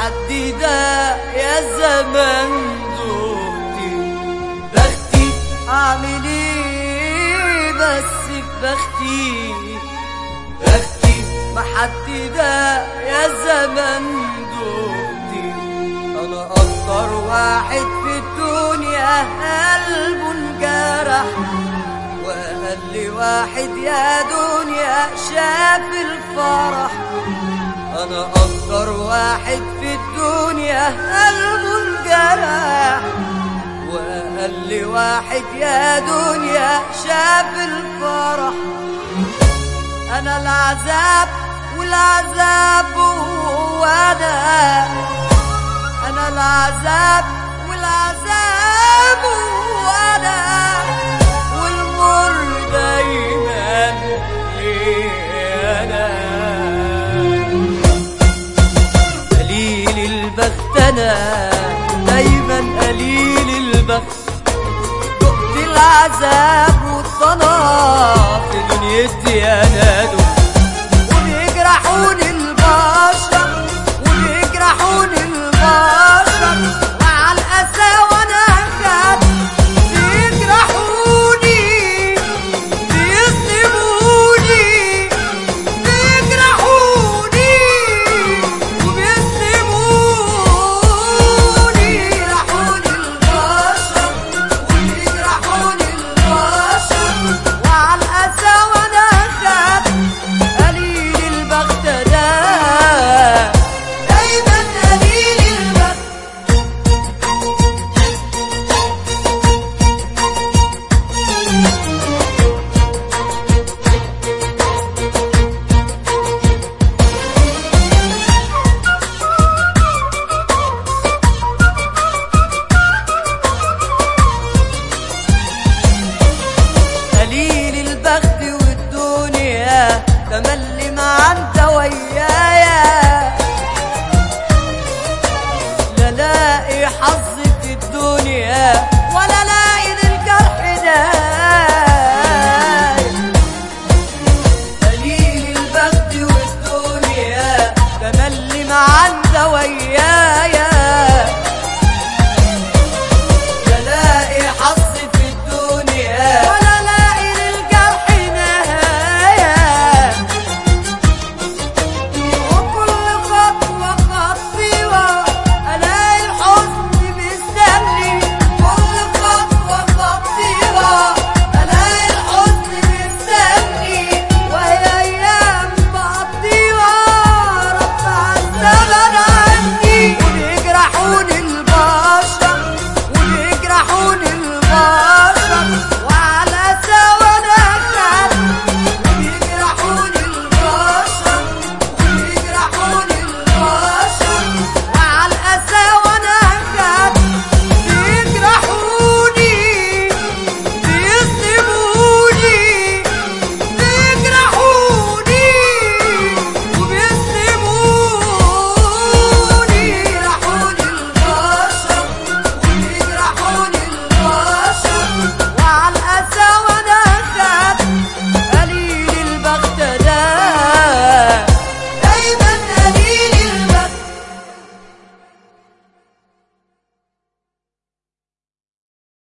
حد ده يا زمان دوتي بختي اعمل ايه بس في بختي بختي ما حد ده يا زمان دوتي انا اكتر واحد في الدنيا قلبه انجرح واقل واحد يا دنيا شاف الفرح انا اكتر واحد في الدنيا قلبه انجرح واقل واحد يا دنيا شاف الفرح انا العذاب والعذاب هو انا انا العذاب والعذاب هو انا والمر دايما لي انا قليل البخت انا دايما قليل البخت دقت العذاب والطنا في دنيتي انا دقت وبيجرحوني البشر وبيجرحوني البشر وعلى الاسى وانا هكذا بيجرحوني بيظلموني بيجرحوني وبيظلموني يجرحوني البشر وبيجرحوني البشر وعلى الاسى وانا هكذا قليل البخت ده دايما قليل البخت قليل البخت والدنيا تملي مع انت ويايا لا لاقي حظ